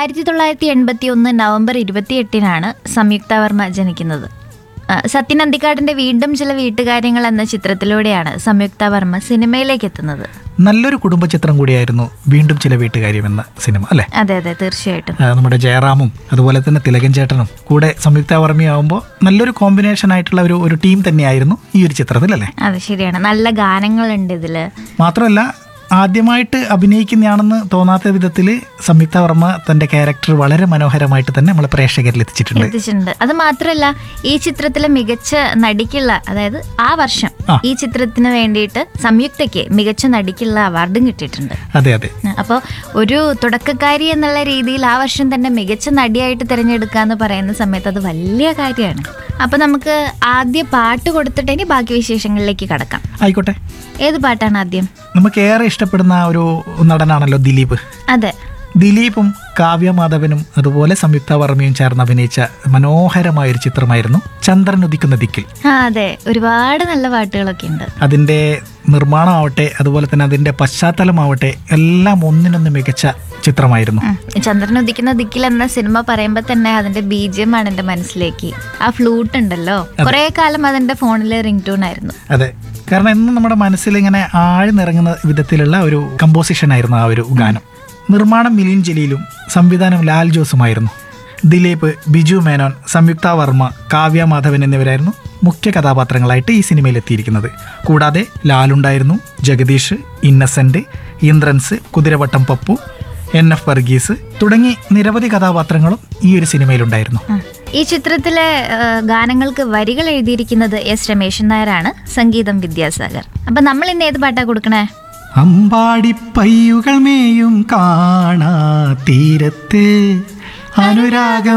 ആയിരത്തി തൊള്ളായിരത്തി എൺപത്തി ഒന്ന് നവംബർ ഇരുപത്തിയെട്ടിനാണ് സംയുക്ത വർമ്മ ജനിക്കുന്നത് ആ, സത്യൻ അന്തിക്കാടിന്റെ വീണ്ടും ചില വീട്ടുകാര്യങ്ങൾ എന്ന ചിത്രത്തിലൂടെയാണ് സംയുക്ത വർമ്മ സിനിമയിലേക്ക് എത്തുന്നത് നല്ലൊരു കുടുംബ ചിത്രം കൂടിയായിരുന്നു വീണ്ടും ചില വീട്ടുകാര്യം എന്ന സിനിമ അല്ലേ അതെ അതെ തീർച്ചയായിട്ടും ആ, നമ്മുടെ ജയറാമും അതുപോലെ തന്നെ തിലകൻ ചേട്ടനും കൂടെ സംയുക്ത വർമ്മയാവുമ്പോൾ നല്ലൊരു കോമ്പിനേഷൻ ആയിട്ടുള്ള ഒരു ഒരു ടീം തന്നെയായിരുന്നു ഈ ഒരു ചിത്രത്തിൽ അല്ലേ അതെ ശരിയാണ് നല്ല ഗാനങ്ങളുണ്ട് ഇതില് മാത്രമല്ല ആദ്യമായിട്ട് അഭിനയിക്കുന്നതാണെന്ന് തോന്നാത്ത വിധത്തിൽ സംയുക്ത വർമ്മ തന്റെ ക്യാരക്ടർ വളരെ മനോഹരമായിട്ട് തന്നെ നമ്മളെ പ്രേക്ഷകരിൽ എത്തിച്ചിട്ടുണ്ട് എത്തിച്ചിട്ടുണ്ട് അത് മാത്രമല്ല ഈ ചിത്രത്തിലെ മികച്ച നടിക്കുള്ള അതായത് ആ വർഷം ആ. ഈ ചിത്രത്തിന് വേണ്ടിയിട്ട് സംയുക്തയ്ക്ക് മികച്ച നടിക്കുള്ള അവാർഡും കിട്ടിയിട്ടുണ്ട് അതെ അതെ അപ്പോൾ ഒരു തുടക്കക്കാരി എന്നുള്ള രീതിയിൽ ആ വർഷം തന്നെ മികച്ച നടിയായിട്ട് തിരഞ്ഞെടുക്കുക എന്ന് പറയുന്ന സമയത്ത് അത് വലിയ കാര്യമാണ് അപ്പൊ നമുക്ക് ആദ്യ പാട്ട് കൊടുത്തിട്ട് ഇനി ബാക്കി വിശേഷങ്ങളിലേക്ക് കടക്കാം ആയിക്കോട്ടെ ഏത് പാട്ടാണ് ആദ്യം നമുക്ക് ഏറെ ഇഷ്ടപ്പെടുന്ന ഒരു നടനാണല്ലോ ദിലീപ് അതെ ദിലീപും കാവ്യ മാധവനും അതുപോലെ സംയുക്ത വർമ്മയും ചേർന്ന് അഭിനയിച്ച മനോഹരമായ ഒരു ചിത്രമായിരുന്നു ചന്ദ്രൻ ഉദിക്കുന്ന ദിക്കിൽ ആ അതെ ഒരുപാട് നല്ല പാട്ടുകളൊക്കെ ഉണ്ട് അതിൻ്റെ നിർമ്മാണമാവട്ടെ അതുപോലെ തന്നെ അതിൻ്റെ പശ്ചാത്തലമാവട്ടെ എല്ലാം ഒന്നിനൊന്ന് മികച്ച ചിത്രമായിരുന്നു ഉം. ചന്ദ്രൻ ഉദിക്കുന്ന ദിക്കിൽ എന്ന സിനിമ പറയുമ്പോൾ തന്നെ അതിന്റെ ബീജിയം ആണ് എന്റെ മനസ്സിലേക്ക് ആ ഫ്ലൂട്ട് ഉണ്ടല്ലോ കുറെ കാലം അതിന്റെ ഫോണിൽ റിംഗ് ടൂൺ ആയിരുന്നു അതെ കാരണം എന്നും നമ്മുടെ മനസ്സിൽ ഇങ്ങനെ ആഴ്ന്നിറങ്ങുന്ന വിധത്തിലുള്ള ഒരു കമ്പോസിഷൻ ആയിരുന്നു ആ ഒരു ഗാനം നിർമ്മാണം മിലിൻ ജലീലും സംവിധാനം ലാൽ ജോസുമായിരുന്നു ദിലീപ് ബിജു മേനോൻ സംയുക്ത വർമ്മ കാവ്യ മാധവൻ എന്നിവരായിരുന്നു മുഖ്യ കഥാപാത്രങ്ങളായിട്ട് ഈ സിനിമയിൽ എത്തിയിരിക്കുന്നത് കൂടാതെ ലാലുണ്ടായിരുന്നു ജഗദീഷ് ഇന്നസെന്റ് ഇന്ദ്രൻസ് കുതിരവട്ടം പപ്പു എൻ എഫ് വർഗീസ് തുടങ്ങി നിരവധി കഥാപാത്രങ്ങളും ഈ ഒരു സിനിമയിലുണ്ടായിരുന്നു ഉം. ഈ ചിത്രത്തിലെ ആ, ഗാനങ്ങൾക്ക് വരികൾ എഴുതിയിരിക്കുന്നത് എസ് രമേശൻ നായരാണ് സംഗീതം വിദ്യാസാഗർ അപ്പൊ നമ്മൾ ഇന്ന് ഏത് പാട്ടാ കൊടുക്കണേ അമ്പാടിപ്പയ്യുകൾ മേയും കാണാ തീരത്ത് അനുരാഗം